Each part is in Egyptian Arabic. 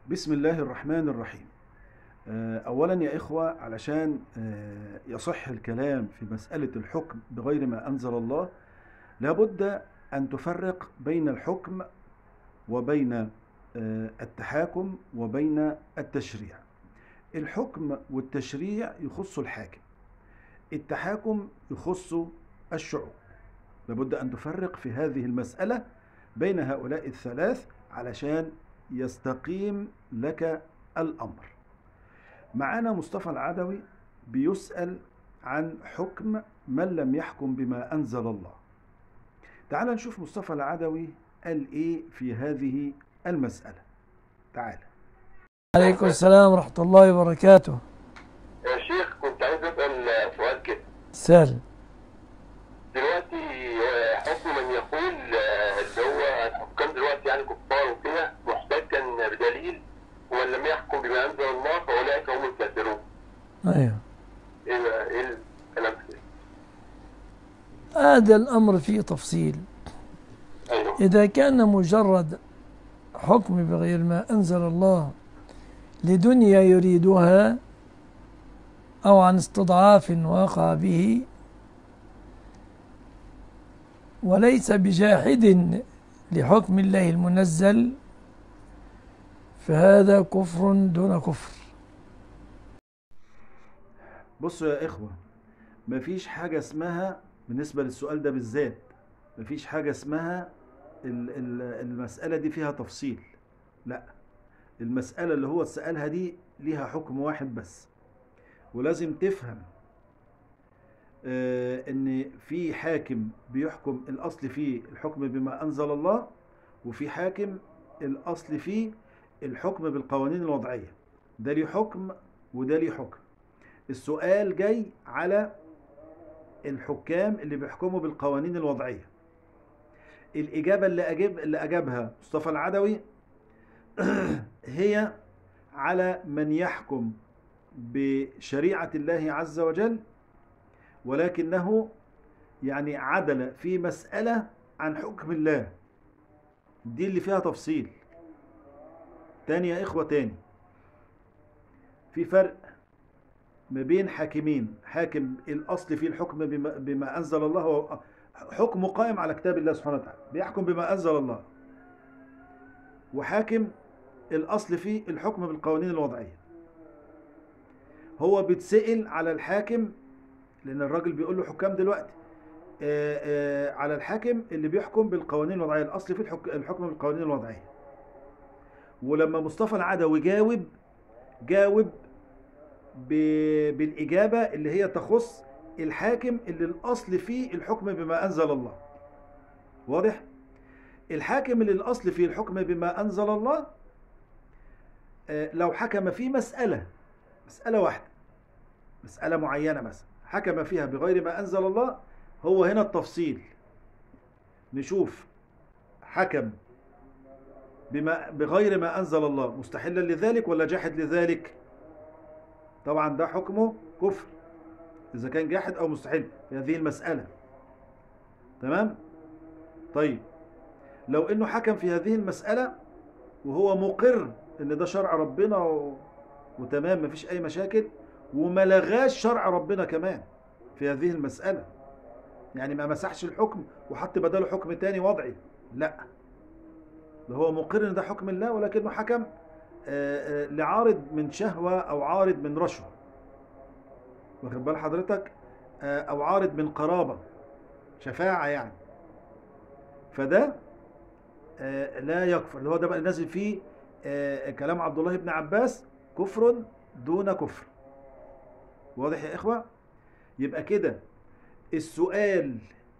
بسم الله الرحمن الرحيم آه، أولا يا إخوة علشان آه، يصح الكلام في مسألة الحكم بغير ما أنزل الله لابد أن تفرق بين الحكم وبين آه، التحاكم وبين التشريع الحكم والتشريع يخص الحاكم التحاكم يخص الشعوب لابد أن تفرق في هذه المسألة بين هؤلاء الثلاث علشان يستقيم لك الأمر معانا مصطفى العدوي بيسأل عن حكم من لم يحكم بما أنزل الله تعال نشوف مصطفى العدوي قال إيه في هذه المسألة تعال عليكم السلام ورحمة الله وبركاته يا شيخ كنت عايز اسال سؤال كده سهل دلوقتي آه، حكم من يقول آه، اللي هو الحكام دلوقتي يعني كفار وكده محتجا بدليل ومن لم يحكم بما انزل الله فاولئك هم الكافرون أيوه ايه بقى- ايه الكلام ده؟ هذا الأمر فيه تفصيل ايوه إذا كان مجرد حكم بغير ما أنزل الله لدنيا يريدها أو عن استضعاف وقع به وليس بجاحد لحكم الله المنزل فهذا كفر دون كفر بصوا يا إخوة مفيش حاجة اسمها بالنسبة للسؤال ده بالذات مفيش حاجة اسمها ال- ال- المسألة دي فيها تفصيل لا المسألة اللي هو سألها دي ليها حكم واحد بس ولازم تفهم آه، ان في حاكم بيحكم الاصل فيه الحكم بما انزل الله وفي حاكم الاصل فيه الحكم بالقوانين الوضعية ده ليه حكم وده ليه حكم السؤال جاي على الحكام اللي بيحكموا بالقوانين الوضعية الإجابة اللي أجاب اللي أجابها مصطفى العدوي هي على من يحكم بشريعة الله عز وجل ولكنه يعني عدل في مسألة عن حكم الله دي اللي فيها تفصيل تاني يا إخوة تاني في فرق ما بين حاكمين حاكم الأصل فيه الحكم بما, بما أنزل الله هو حكم قائم على كتاب الله سبحانه وتعالى بيحكم بما أنزل الله وحاكم الأصل فيه الحكم بالقوانين الوضعية هو بيتسأل على الحاكم لأن الراجل بيقول له حكام دلوقتي آه، آه، على الحاكم اللي بيحكم بالقوانين الوضعية الأصل فيه الحك- الحكم بالقوانين الوضعية ولما مصطفى العدوي جاوب جاوب ب- بالإجابة اللي هي تخص الحاكم اللي الأصل فيه الحكم بما أنزل الله واضح؟ الحاكم اللي الأصل فيه الحكم بما أنزل الله آه، لو حكم في مسألة مسألة واحدة مسألة معينة مثلا حكم فيها بغير ما أنزل الله هو هنا التفصيل نشوف حكم بما بغير ما أنزل الله مستحلا لذلك ولا جاحد لذلك طبعا ده حكمه كفر إذا كان جاحد أو مستحيل في هذه المسألة تمام طيب لو إنه حكم في هذه المسألة وهو مقر إن ده شرع ربنا و... وتمام مفيش أي مشاكل وما لغاش شرع ربنا كمان في هذه المسألة يعني ما مسحش الحكم وحط بداله حكم تاني وضعي لا ده هو مقر ان ده حكم الله ولكنه حكم آه، آه، لعارض من شهوة أو عارض من رشوة واخد بال حضرتك آه، أو عارض من قرابة شفاعة يعني فده آه، لا يكفر اللي هو ده بقى نازل فيه آه، كلام عبد الله بن عباس كفر دون كفر واضح يا إخوة يبقى كده السؤال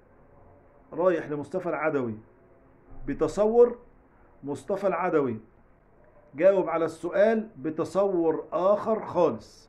رايح لمصطفى العدوي بتصور مصطفى العدوي جاوب على السؤال بتصور آخر خالص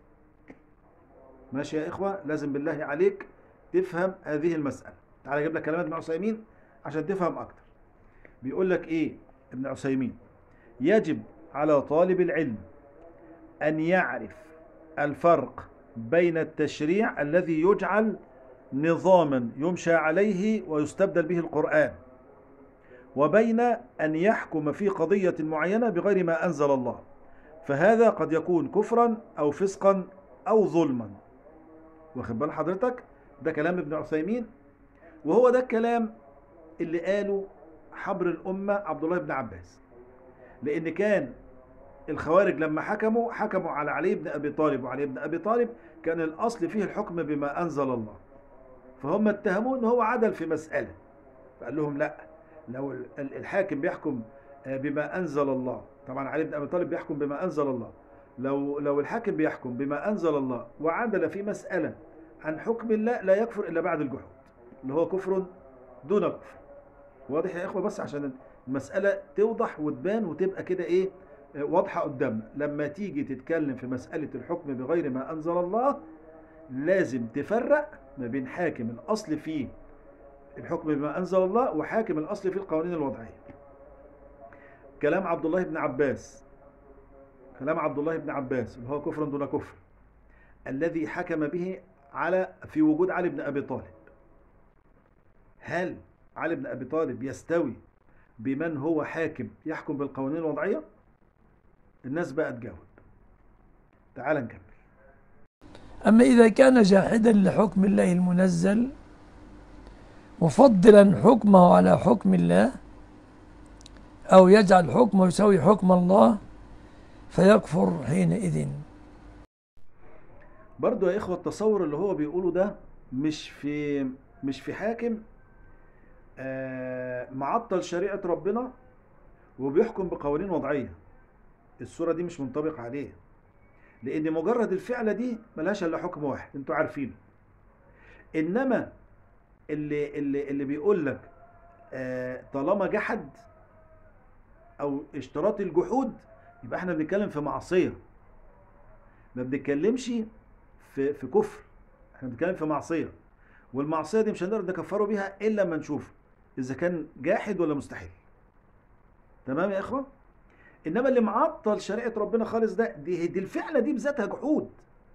ماشي يا إخوة لازم بالله عليك تفهم هذه المسألة تعالى أجيب لك كلمات ابن عثيمين عشان تفهم أكتر بيقول لك إيه ابن عثيمين يجب على طالب العلم أن يعرف الفرق بين التشريع الذي يجعل نظاما يمشى عليه ويستبدل به القرآن وبين أن يحكم في قضية معينة بغير ما أنزل الله فهذا قد يكون كفرا أو فسقا أو ظلما واخد بال حضرتك ده كلام ابن عثيمين وهو ده الكلام اللي قاله حبر الأمة عبد الله بن عباس لأن كان الخوارج لما حكموا حكموا على علي بن أبي طالب وعلي بن أبي طالب كان الأصل فيه الحكم بما أنزل الله فهم اتهموه ان هو عدل في مسألة فقال لهم لا لو ال- ال- الحاكم بيحكم آه، بما أنزل الله طبعا علي بن أبي طالب بيحكم بما أنزل الله لو لو الحاكم بيحكم بما أنزل الله وعدل في مسألة عن حكم الله لا يكفر إلا بعد الجحود اللي هو كفر دون كفر واضح يا إخوة بس عشان المسألة توضح وتبان وتبقى كده إيه آه، واضحة قدامنا لما تيجي تتكلم في مسألة الحكم بغير ما أنزل الله لازم تفرق ما بين حاكم الأصل فيه الحكم بما أنزل الله وحاكم الأصل فيه القوانين الوضعية كلام عبد الله بن عباس كلام عبد الله بن عباس اللي هو كفر دون كفر الذي حكم به على في وجود علي بن أبي طالب هل علي بن أبي طالب يستوي بمن هو حاكم يحكم بالقوانين الوضعية الناس بقى تجاوب تعال نكمل أما إذا كان جاحدا لحكم الله المنزل مفضلا حكمه على حكم الله أو يجعل حكمه يساوي حكم الله فيكفر حينئذ برضو يا إخوة التصور اللي هو بيقوله ده مش في مش في حاكم آه، معطل شريعة ربنا وبيحكم بقوانين وضعية الصورة دي مش منطبق عليه لأن مجرد الفعلة دي ملهاش إلا حكم واحد انتوا عارفينه إنما اللي اللي اللي بيقول لك آه، طالما جحد أو اشتراط الجحود يبقى احنا بنتكلم في معصية ما بنتكلمش في في كفر احنا بنتكلم في معصيه والمعصيه دي مش هنقدر نكفره بيها الا لما نشوف اذا كان جاحد ولا مستحيل تمام يا اخوه انما اللي معطل شريعه ربنا خالص ده دي, دي الفعله دي بذاتها جحود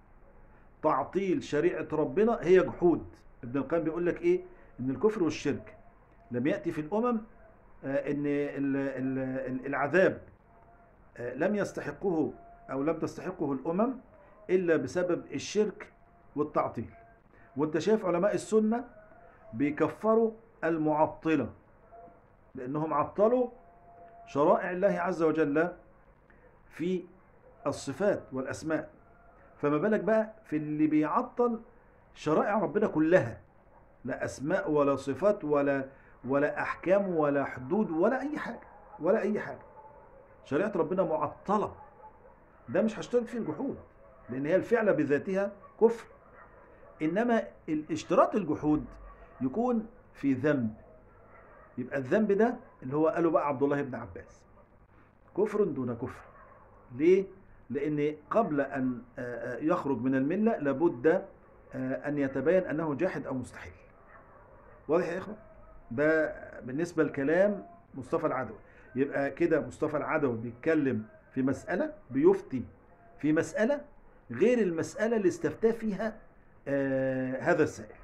تعطيل شريعه ربنا هي جحود ابن القيم بيقول لك ايه ان الكفر والشرك لم ياتي في الامم آه، ان ال- ال- ال- العذاب آه، لم يستحقه او لم تستحقه الامم الا بسبب الشرك والتعطيل وانت شايف علماء السنه بيكفروا المعطله لانهم عطلوا شرائع الله عز وجل في الصفات والاسماء فما بالك بقى في اللي بيعطل شرائع ربنا كلها لا اسماء ولا صفات ولا ولا احكام ولا حدود ولا اي حاجه ولا اي حاجه شريعه ربنا معطله ده مش هشترط فيه الجحود لان هي الفعله بذاتها كفر انما الاشتراط الجحود يكون في ذنب يبقى الذنب ده اللي هو قاله بقى عبد الله بن عباس كفر دون كفر ليه لان قبل ان آه، آه، يخرج من المله لابد آه، ان يتبين انه جاحد او مستحيل واضح يا اخوه ده بالنسبه لكلام مصطفى العدوي يبقى كده مصطفى العدوي بيتكلم في مساله بيفتي في مساله غير المساله اللي استفتاه فيها آه هذا السائل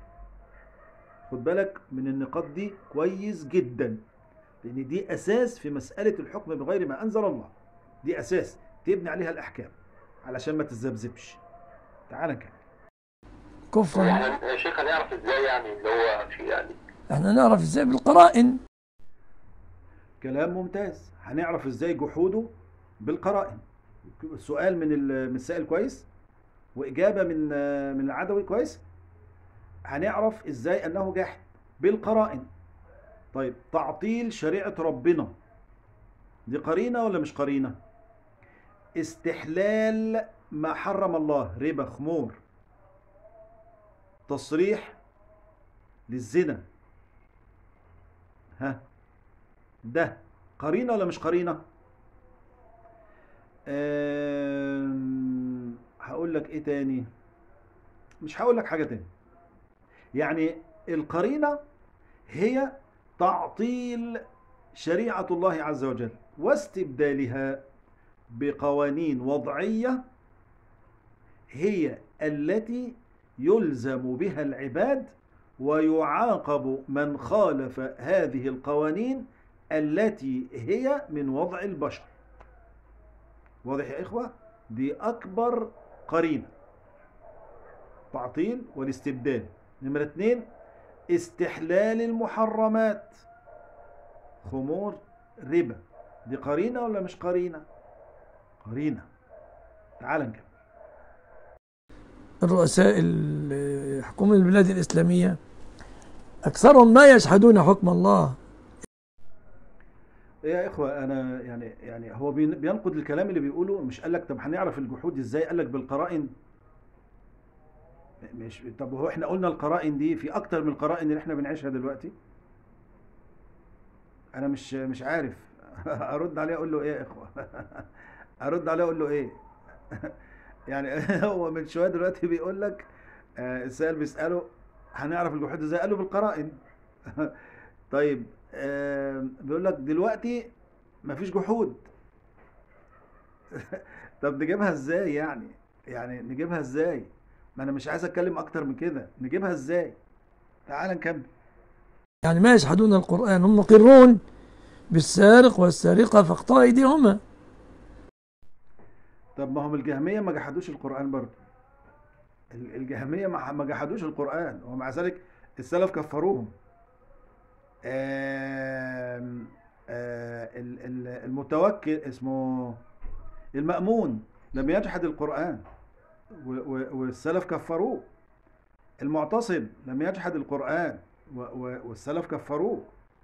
خد بالك من النقاط دي كويس جدا لان دي اساس في مساله الحكم بغير ما انزل الله دي اساس تبني عليها الاحكام علشان ما تتذبذبش تعال نكمل كفر يعني يا شيخ هنعرف ازاي يعني اللي هو في يعني احنا نعرف ازاي بالقرائن كلام ممتاز هنعرف ازاي جحوده بالقرائن سؤال من ال- من السائل كويس واجابه من آه، من العدوي كويس هنعرف ازاي انه جاحد بالقرائن طيب تعطيل شريعه ربنا دي قرينه ولا مش قرينه استحلال ما حرم الله ربا خمور تصريح للزنا ها ده قرينه ولا مش قرينه أم، هقول لك ايه تاني مش هقول لك حاجه تاني يعني القرينه هي تعطيل شريعه الله عز وجل واستبدالها بقوانين وضعيه هي التي يلزم بها العباد ويعاقب من خالف هذه القوانين التي هي من وضع البشر واضح يا إخوة دي أكبر قرينة تعطيل والاستبدال نمرة اتنين استحلال المحرمات خمور ربا دي قرينة ولا مش قرينة قرينة تعال نكمل الرؤساء ال- حكومة البلاد الإسلامية أكثرهم ما يشهدون حكم الله يا إخوة أنا يعني يعني هو بين- بينقد الكلام اللي بيقوله مش قال لك طب هنعرف الجحود إزاي قال لك بالقرائن مش طب هو احنا قلنا القرائن دي في أكتر من القرائن اللي احنا بنعيشها دلوقتي أنا مش مش عارف أرد عليه أقول له إيه يا إخوة أرد عليه أقول له إيه يعني هو من شوية دلوقتي بيقول لك آه، السائل بيسأله هنعرف الجحود إزاي قال له بالقرائن طيب آم، بيقول لك دلوقتي مفيش جحود طب نجيبها ازاي يعني يعني نجيبها ازاي ما انا مش عايز اتكلم اكتر من كده نجيبها ازاي تعال نكمل يعني ما يشهدون القرآن هم مقرون بالسارق والسارقة فاقطعوا أيديهما طب ما هم الجهمية ما جحدوش القرآن برضه ال- الجهمية ما ما جحدوش القرآن ومع ذلك السلف كفروهم آم، آه، ال- ال- المتوكل اسمه المأمون لم يجحد القرآن و- و- والسلف كفروه المعتصم لم يجحد القرآن و- و- والسلف كفروه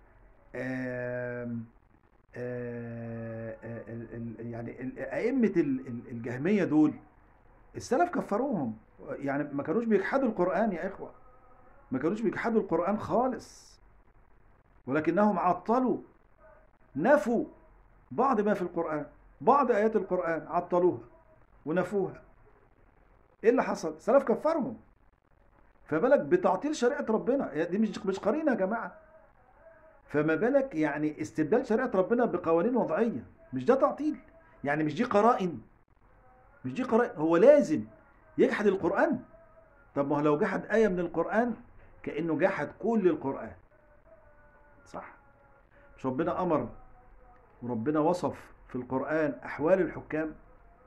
آم، آه، آه، ال- ال- يعني ال- أئمة ال- ال- الجهمية دول السلف كفروهم يعني ما كانوش بيجحدوا القرآن يا إخوة ما كانوش بيجحدوا القرآن خالص ولكنهم عطلوا نفوا بعض ما في القرآن بعض آيات القرآن عطلوها ونفوها إيه اللي حصل؟ السلف كفرهم فبالك بتعطيل شريعة ربنا دي مش مش قرينة يا جماعة فما بالك يعني استبدال شريعة ربنا بقوانين وضعية مش ده تعطيل يعني مش دي قرائن مش دي قرائن هو لازم يجحد القرآن طب ما هو لو جحد آية من القرآن كأنه جحد كل القرآن صح مش ربنا أمر وربنا وصف في القرآن أحوال الحكام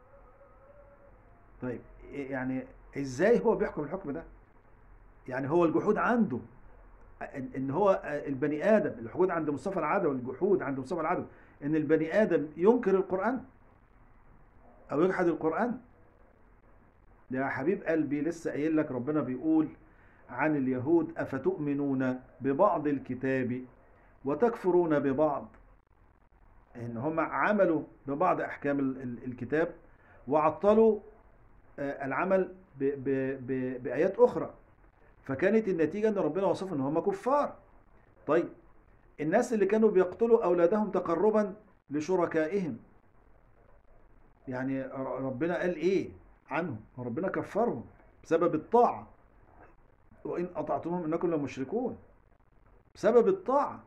طيب إيه يعني ازاي هو بيحكم الحكم ده يعني هو الجحود عنده ان إن هو البني ادم الجحود عند مصطفى العدوي الجحود عند مصطفى العدوي ان البني ادم ينكر القران او يجحد القران ده يا حبيب قلبي لسه قايل لك ربنا بيقول عن اليهود افتؤمنون ببعض الكتاب وتكفرون ببعض ان هم عملوا ببعض احكام ال- ال- الكتاب وعطلوا آه، العمل ب ب ب بايات اخرى فكانت النتيجه ان ربنا وصف ان هم كفار طيب الناس اللي كانوا بيقتلوا اولادهم تقربا لشركائهم يعني ر- ربنا قال ايه عنهم ربنا كفرهم بسبب الطاعه وان اطعتموهم انكم لمشركون بسبب الطاعه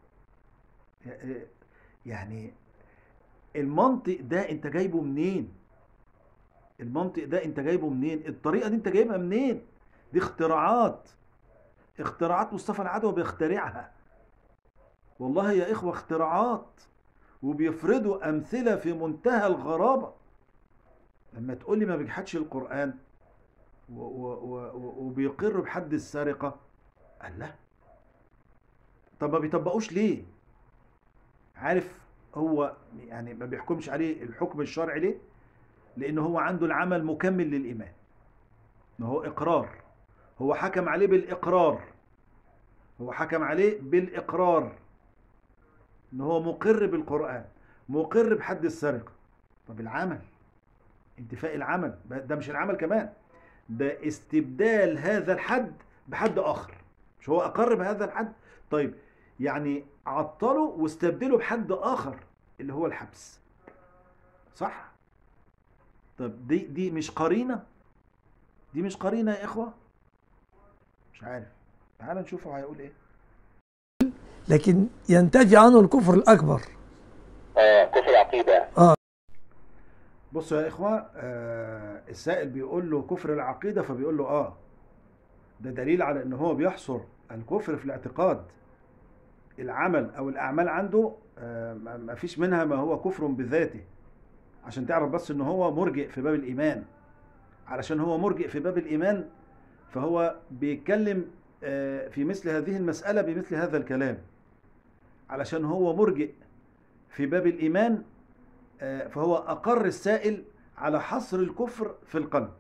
يعني المنطق ده انت جايبه منين المنطق ده انت جايبه منين الطريقه دي انت جايبها منين دي اختراعات اختراعات مصطفى العدوي بيخترعها والله يا اخوه اختراعات وبيفرضوا امثله في منتهى الغرابه لما تقول لي ما بيجحدش القران و- و- و- وبيقر بحد السرقه قال لا طب ما بيطبقوش ليه عارف هو يعني ما بيحكمش عليه الحكم الشرعي ليه لان هو عنده العمل مكمل للايمان ما هو اقرار هو حكم عليه بالاقرار هو حكم عليه بالاقرار ان هو مقر بالقران مقر بحد السرقه طب العمل انتفاء العمل ده مش العمل كمان ده استبدال هذا الحد بحد اخر مش هو اقر بهذا الحد طيب يعني عطلوا واستبدلوا بحد اخر اللي هو الحبس صح طب دي دي مش قرينه دي مش قرينه يا اخوه مش عارف تعال نشوفه هيقول ايه لكن ينتج عنه الكفر الأكبر آه كفر العقيدة بصوا يا اخوه آه السائل بيقول له كفر العقيده فبيقول له اه ده دليل على ان هو بيحصر الكفر في الاعتقاد العمل او الاعمال عنده آه ما ما فيش منها ما هو كفر بذاته عشان تعرف بس ان هو مرجئ في باب الايمان علشان هو مرجئ في باب الايمان فهو بيتكلم آه، في مثل هذه المسألة بمثل هذا الكلام علشان هو مرجئ في باب الإيمان آه، فهو أقر السائل على حصر الكفر في القلب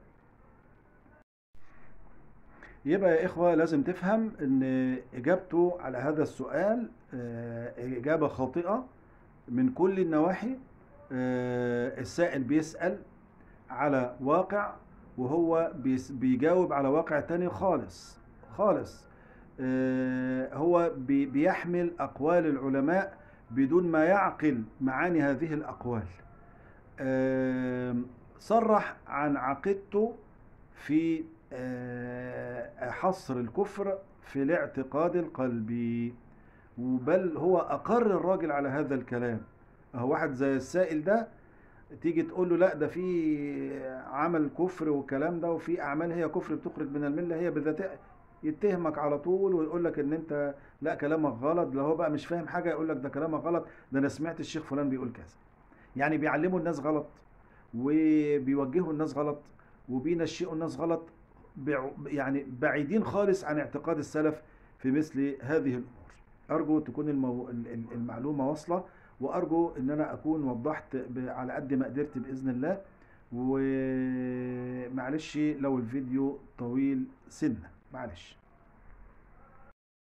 يبقى يا إخوة لازم تفهم أن إجابته على هذا السؤال آه، إجابة خاطئة من كل النواحي آه، السائل بيسأل على واقع وهو بيس- بيجاوب على واقع تاني خالص خالص آه، هو بي- بيحمل أقوال العلماء بدون ما يعقل معاني هذه الأقوال آم، صرح عن عقيدته في آه، حصر الكفر في الاعتقاد القلبي بل هو أقر الراجل على هذا الكلام هو واحد زي السائل ده تيجي تقول له لا ده في عمل كفر والكلام ده وفي اعمال هي كفر بتخرج من المله هي بذاتها يتهمك على طول ويقول لك ان انت لا كلامك غلط لو هو بقى مش فاهم حاجه يقول لك ده كلامك غلط ده انا سمعت الشيخ فلان بيقول كذا يعني بيعلموا الناس غلط وبيوجهوا الناس غلط وبينشئوا الناس غلط بع- يعني بعيدين خالص عن اعتقاد السلف في مثل هذه الامور ارجو تكون المو... ال- ال- المعلومه واصله وارجو ان انا اكون وضحت ب- على قد ما قدرت باذن الله ومعلش لو الفيديو طويل سنه معلش